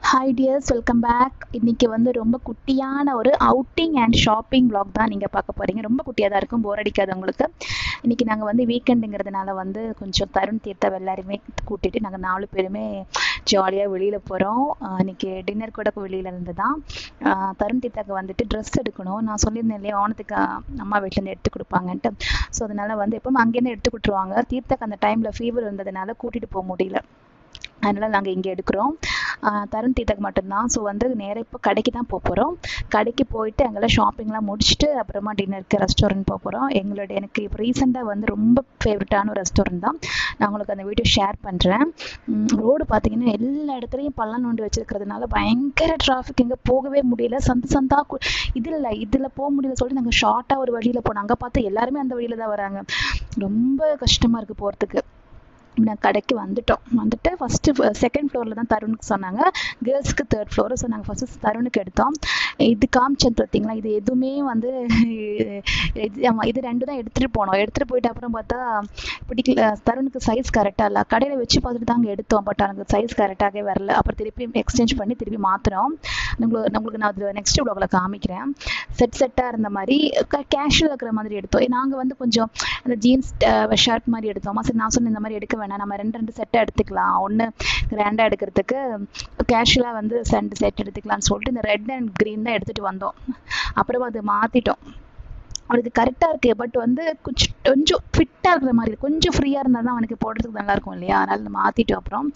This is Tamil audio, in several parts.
ஹாய் டியர்ஸ் வெல்கம் பேக் இன்னைக்கு வந்து ரொம்ப குட்டியான ஒரு அவுட்டிங் அண்ட் ஷாப்பிங் vlog தான் நீங்கள் பார்க்க போகிறீங்க ரொம்ப குட்டியாக தான் இருக்கும் போர் அடிக்காது உங்களுக்கு இன்னைக்கு நாங்கள் வந்து வீக்கெண்டுங்கிறதுனால வந்து கொஞ்சம் தருண் தீர்த்தா எல்லாருமே கூட்டிட்டு நாங்கள் நாலு பேருமே ஜாலியாக வெளியில் போகிறோம் இன்னைக்கு டின்னர் கூட வெளியில் இருந்து தான் ஆஹ் தருண் தீர்த்தாக்கு வந்துட்டு ட்ரெஸ் எடுக்கணும் நான் சொல்லியிருந்தேன் இல்லையா ஓணத்துக்கு அம்மா வீட்டிலேருந்து எடுத்து கொடுப்பாங்கன்ட்டு ஸோ அதனால வந்து எப்பவும் அங்கேருந்து எடுத்து கொடுத்துருவாங்க தீர்த்தாக்கு அந்த டைமில் ஃபீவர் வந்ததுனால கூட்டிகிட்டு போக முடியல அதனால நாங்கள் இங்கே எடுக்கிறோம் ஆஹ் தருண் தீர்த்தக்கு மட்டும்தான் ஸோ வந்து நேராக இப்போ கடைக்கு தான் போக போகிறோம் கடைக்கு போயிட்டு அங்கெல்லாம் ஷாப்பிங்லாம் முடிச்சுட்டு அப்புறமா டின்னருக்கு ரெஸ்டாரண்ட் போக போகிறோம் எங்களோட எனக்கு இப்போ ரீசெண்டாக வந்து ரொம்ப ஃபேவரட்டான ஒரு ரெஸ்டாரண்ட் தான் நான் உங்களுக்கு அந்த வீடியோ ஷேர் பண்ணுறேன் ரோடு பார்த்தீங்கன்னா எல்லா இடத்துலையும் பள்ளம் நோண்டி வச்சிருக்கிறதுனால பயங்கர டிராஃபிக் எங்கே போகவே முடியல சந்து சந்தா கு- இது இல்லை இதில் போக முடியல சொல்லிட்டு நாங்கள் ஷார்ட்டாக ஒரு வழியில் போனோம் அங்கே பார்த்து எல்லாருமே அந்த வழியில் தான் வராங்க ரொம்ப கஷ்டமாக இருக்குது போகிறதுக்கு நான் கடைக்கு வந்துட்டோம் வந்துட்டு ஃபஸ்ட்டு செகண்ட் ஃப்ளோரில் தான் தருணுக்கு சொன்னாங்க கேர்ள்ஸ்க்கு தேர்ட் ஃப்ளோர் ஸோ நாங்கள் ஃபஸ்ட்டு தருணுக்கு எடுத்தோம் இது காமிச்சது பார்த்தீங்களா இது எதுவுமே வந்து இது ஆமாம் இது ரெண்டு தான் எடுத்துகிட்டு போனோம் எடுத்துகிட்டு போயிட்டு அப்புறம் பார்த்தா பிடிக்கல தருணுக்கு சைஸ் கரெக்டாக இல்லை கடையில் வச்சு பார்த்துட்டு தாங்க எடுத்தோம் பட் எனக்கு சைஸ் கரெக்டாகவே வரல அப்புறம் திருப்பி எக்ஸ்சேஞ்ச் பண்ணி திருப்பி மாற்றினோம் நம்மளுக்கு நம்மளுக்கு நான் அதில் நெக்ஸ்ட் வ்ளாகில் காமிக்கிறேன் செட் செட்டாக இருந்த மாதிரி கேஷுவல் இருக்கிற மாதிரி எடுத்தோம் நாங்கள் வந்து கொஞ்சம் அந்த ஜீன்ஸ் ஷர்ட் மாதிரி எடுத்தோமா சரி நான் சொன்னேன் இந்த மாதிரி எடுக்க வேணாம் நம்ம ரெண்டு ரெண்டு செட்டை எடுத்துக்கலாம் ஒன்று கிராண்டாக எடுக்கிறதுக்கு கேஷுவலாக வந்து ரெண்டு செட் எடுத்துக்கலாம்னு சொல்லிட்டு இந்த ரெட் அண்ட் க்ரீன் தான் எடுத்துகிட்டு வந்தோம் அப்புறமா அது மாற்றிட்டோம் அவனுக்கு கரெக்டாக இருக்கு பட் வந்து கொஞ்சம் கொஞ்சம் ஃபிட்டாக இருக்கிற மாதிரி இருக்கு. கொஞ்சம் ஃப்ரீயாக இருந்தால் தான் அவனுக்கு போடுறதுக்கு நல்லா இருக்கும் இல்லையா அதனால மாற்றிட்டோம் அப்புறம்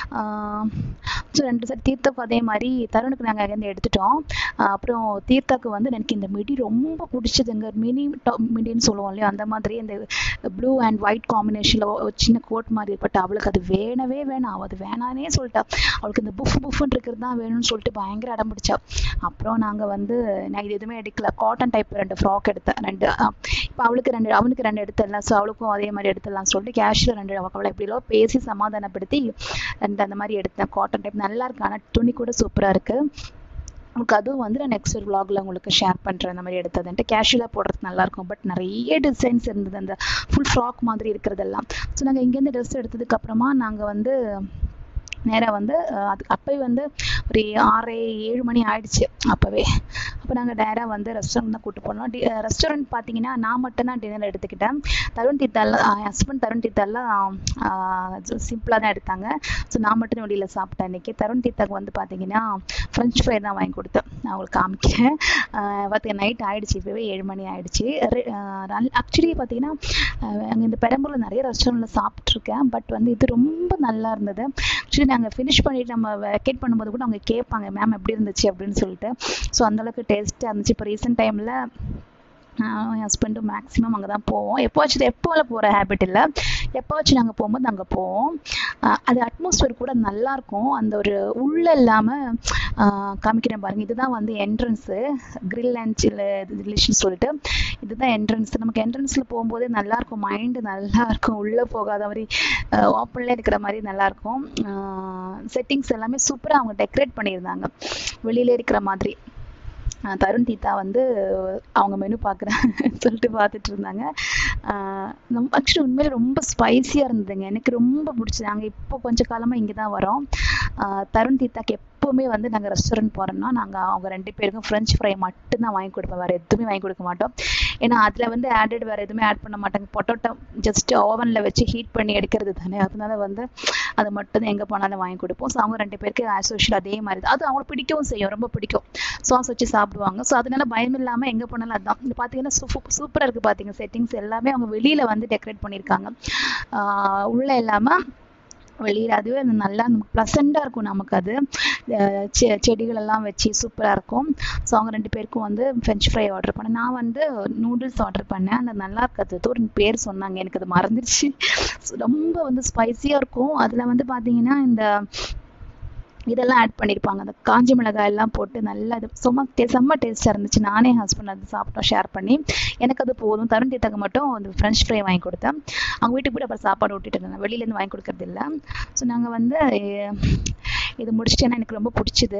ஸோ ரெண்டு செட் தீர்த்தக்கு அதே மாதிரி தருணுக்கு நாங்கள் அங்கேருந்து எடுத்துட்டோம் ஆஹ் அப்புறம் தீர்த்தாக்கு வந்து எனக்கு இந்த மிடி ரொம்ப பிடிச்சதுங்க மினி டாப் மிடின்னு சொல்லுவோம் இல்லையா அந்த மாதிரி இந்த ப்ளூ அண்ட் ஒயிட் காம்பினேஷனில் ஒரு சின்ன கோட் மாதிரி பட் அவளுக்கு அது வேணவே வேணாம் அவள் அது வேணானே சொல்லிட்டா அவளுக்கு இந்த புஃப் புஃப்னு இருக்கிறது தான் வேணும்னு சொல்லிட்டு பயங்கர அடம் பிடிச்சா அப்புறம் நாங்கள் வந்து நான் இது எதுவுமே எடுக்கல காட்டன் டைப் ரெண்டு ஃப்ராக் எடுத்தேன் ரெண்டு இப்போ அவளுக்கு ரெண்டு அவனுக்கு ரெண்டு எடுத்துடலாம் ஸோ அவளுக்கும் அதே மாதிரி எடுத்துடலாம் சொல்லிட்டு கேஷில் ரெண்டு அவளை எப்படியோ பேசி சமாதானப்படுத்தி ரெண்டு அந்த மாதிரி எடுத்தேன் காட்டன் டைப் நல்லா இருக்கு ஆனால் துணி கூட சூப்பராக இருக்கு உங்களுக்கு அதுவும் வந்து நான் நெக்ஸ்ட் ஒரு vlogல உங்களுக்கு ஷேர் பண்ணுறேன் அந்த மாதிரி எடுத்ததுன்ட்டு கேஷுவலாக போடுறதுக்கு நல்லா இருக்கும் பட் நிறைய டிசைன்ஸ் இருந்தது அந்த ஃபுல் ஃப்ராக் மாதிரி இருக்கிறதெல்லாம் ஸோ நாங்கள் இங்கேருந்து ட்ரெஸ் எடுத்ததுக்கு அப்புறமா நாங்கள் வந்து நேராக வந்து அஹ், அது அப்போவே வந்து ஒரு ஆறு ஏழு மணி ஆயிடுச்சு அப்போவே அப்போ நாங்கள் நேராக வந்து ரெஸ்டாரண்ட் தான் கூட்டு போனோம் டி ரெஸ்டாரண்ட் பார்த்தீங்கன்னா நான் மட்டும்தான் டின்னர் எடுத்துக்கிட்டேன் தருண் தீத்தாலாம் என் ஹஸ்பண்ட் தருண் தீத்தாலாம் சிம்பிளாக தான் எடுத்தாங்க ஸோ நான் மட்டும் வெளியில் சாப்பிட்டேன் இன்னைக்கு தருண் தீத்தாக்கு வந்து பார்த்தீங்கன்னா ஃப்ரெஞ்ச் ஃப்ரை தான் வாங்கி கொடுத்தேன் நான் உங்களுக்கு காமிக்கிறேன் பார்த்திங்க நைட் ஆயிடுச்சு இப்போவே ஏழு மணி ஆயிடுச்சு ஆக்சுவலி பார்த்தீங்கன்னா அங்கே இந்த பெரம்பூரில் நிறைய ரெஸ்டாரண்ட்டில் சாப்பிட்ருக்கேன் பட் வந்து இது ரொம்ப நல்லா இருந்தது ஆக்சுவலி நாங்கள் ஃபினிஷ் பண்ணிட்டு நம்ம வெக்கேட் பண்ணும்போது கூட அவங்க கேட்பாங்க மேம் எப்படி இருந்துச்சு அப்படின்னு சொல்லிட்டு ஸோ அந்தளவுக்கு டேஸ்ட்டாக இருந்துச்சு இப்போ ரீசெண்ட் டைமில் நானும் என் ஹஸ்பண்டும் மேக்ஸிமம் அங்கே தான் போவோம் எப்போவாச்சும் எப்போவில் போகிற ஹேபிட் இல்லை எப்போவாச்சும் நாங்கள் போகும்போது அங்கே போவோம் ஆஹ் அது அட்மாஸ்பியர் கூட நல்லா இருக்கும் அந்த ஒரு உள்ள இல்லாமல் காமிக்கிறேன் பாருங்க இதுதான் வந்து என்ட்ரன்ஸு கிரில் அண்ட் சில் ரிலேஷன் சொல்லிட்டு இதுதான் என்ட்ரன்ஸ் நமக்கு என்ட்ரன்ஸில் போகும்போதே நல்லா இருக்கும் மைண்டு நல்லா இருக்கும் உள்ளே போகாத மாதிரி ஓப்பன்ல இருக்கிற மாதிரி நல்லா இருக்கும் செட்டிங்ஸ் எல்லாமே சூப்பராக அவங்க டெக்கரேட் பண்ணியிருந்தாங்க வெளியில இருக்கிற மாதிரி ஆஹ் தருண் தீதா வந்து அவங்க மெனு பார்க்குறேன் சொல்லிட்டு பார்த்துட்டு இருந்தாங்க ஆக்சுவலி உண்மையிலே ரொம்ப ஸ்பைசியாக இருந்ததுங்க எனக்கு ரொம்ப பிடிச்சது நாங்கள் இப்போ கொஞ்ச காலமாக இங்கே தான் வரோம் ஆஹ் தருண் தீதாக்கு எப்போவுமே வந்து நாங்கள் ரெஸ்டாரண்ட் போகிறோம்னா நாங்கள் அவங்க ரெண்டு பேருக்கும் ஃப்ரெஞ்ச் ஃப்ரை மட்டும்தான் வாங்கி கொடுப்போம் வேறு எதுவுமே வாங்கி கொடுக்க மாட்டோம் ஏன்னா அதில் வந்து ஆடட் வேறு எதுவுமே ஆட் பண்ண மாட்டாங்க பொட்டோட்டோ ஜஸ்ட் ஓவனில் வச்சு ஹீட் பண்ணி எடுக்கிறது தானே அதனால வந்து அது மட்டும் தான் எங்கே போனாலும் வாங்கி கொடுப்போம் ஸோ அவங்க ரெண்டு பேருக்கு ஆஸ் யூஷுவல் அதே மாதிரி தான் அது அவங்களுக்கு பிடிக்கவும் செய்யும் ரொம்ப பிடிக்கும் சாஸ் வச்சு சாப்பிடுவாங்க ஸோ அதனால பயம் இல்லாமல் எங்கே போனாலும் அதுதான் இது பார்த்தீங்கன்னா சூப்பராக இருக்குது பார்த்தீங்க செட்டிங்ஸ் எல்லாமே அவங்க வெளியில் வந்து டெக்கரேட் பண்ணியிருக்காங்க ஆஹ் உள்ள இல்லாமல் வெளியில் அதுவே அது நல்லா ப்ளசண்ட்டாக இருக்கும் நமக்கு அது அஹ் செ செடிகள் எல்லாம் வச்சு சூப்பராக இருக்கும் ஸோ அவங்க ரெண்டு பேருக்கும் வந்து ஃப்ரெஞ்ச் ஃப்ரை ஆர்டர் பண்ணேன் நான் வந்து நூடுல்ஸ் ஆர்டர் பண்ணேன் அந்த நல்லா இருக்காது ஏதோ ஒரு பேர் சொன்னாங்க எனக்கு அது மறந்துடுச்சு So, ரொம்ப வந்து ஸ்பைசியாக இருக்கும் அதில் வந்து பார்த்தீங்கன்னா இந்த இதெல்லாம் ஆட் பண்ணியிருப்பாங்க அந்த காஞ்சி மிளகாய் எல்லாம் போட்டு நல்லா இது சும்மா டே- செம்ம டேஸ்ட்டாக இருந்துச்சு நானே ஹஸ்பண்ட் அது சாப்பிட்டோம் ஷேர் பண்ணி எனக்கு அது போதும் தருண் தீத்தாக்கு மட்டும் அந்த ஃப்ரெஞ்ச் ஃப்ரை வாங்கி கொடுத்தேன் அவங்க வீட்டுக்கு போய் அப்புறம் சாப்பாடு விட்டுட்டு இருந்தேன் வெளியிலேருந்து வாங்கி கொடுக்கறது இல்லை ஸோ நாங்கள் வந்து அஹ், இது முடிச்சிட்டேன்னா எனக்கு ரொம்ப பிடிச்சது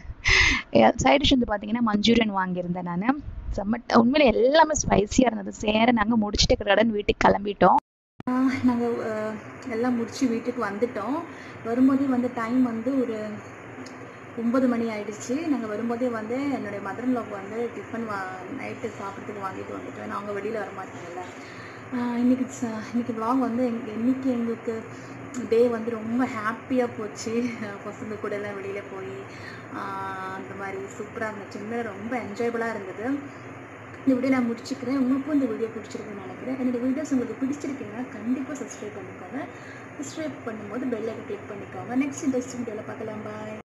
சைட் டிஷ் வந்து பார்த்தீங்கன்னா மஞ்சூரியன் வாங்கியிருந்தேன் நான் செம்ம உண்மையில எல்லாமே ஸ்பைசியாக இருந்தது சேர நாங்கள் முடிச்சுட்டு கடன் வீட்டுக்கு கிளம்பிட்டோம் நாங்கள் எல்லாம் முடிச்சு வீட்டுக்கு வந்துட்டோம் வரும்போதே வந்து டைம் வந்து ஒரு ஒம்பது மணி ஆயிடுச்சு நாங்கள் வரும்போதே வந்து என்னுடைய மதர் லோக்கு வந்து டிஃபன் வா நைட்டு சாப்பிட்றதுக்கு வாங்கிட்டு வந்துட்டோம் ஏன்னா அவங்க வெளியில் வர மாட்டாங்கல்ல ஆஹ் இன்னைக்கு ச இன்னைக்கு vlog வந்து எங்க இன்னைக்கு எங்களுக்கு டே வந்து ரொம்ப ஹாப்பியாக போச்சு பசங்க கூட எல்லாம் வெளியில் போய் ஆஹ் அந்த மாதிரி சூப்பராக இருந்துச்சு உண்மையில ரொம்ப என்ஜாயபுளாக இருந்தது இந்த வீடியோ நான் முடிச்சுக்கிறேன் உங்களுக்கும் இந்த வீடியோ பிடிச்சிருக்குன்னு நினைக்கிறேன் என்னோட வீடியோஸ் உங்களுக்கு பிடிச்சிருக்குன்னா கண்டிப்பாக சப்ஸ்கிரைப் பண்ணிக்கோங்க சப்ஸ்கிரைப் பண்ணும்போது பெல் ஐக்கன் கிளிக் பண்ணிக்கோங்க நெக்ஸ்ட் இன்ட்ரெஸ்டிங் வீடியோவில் பார்க்கலாம் பாய்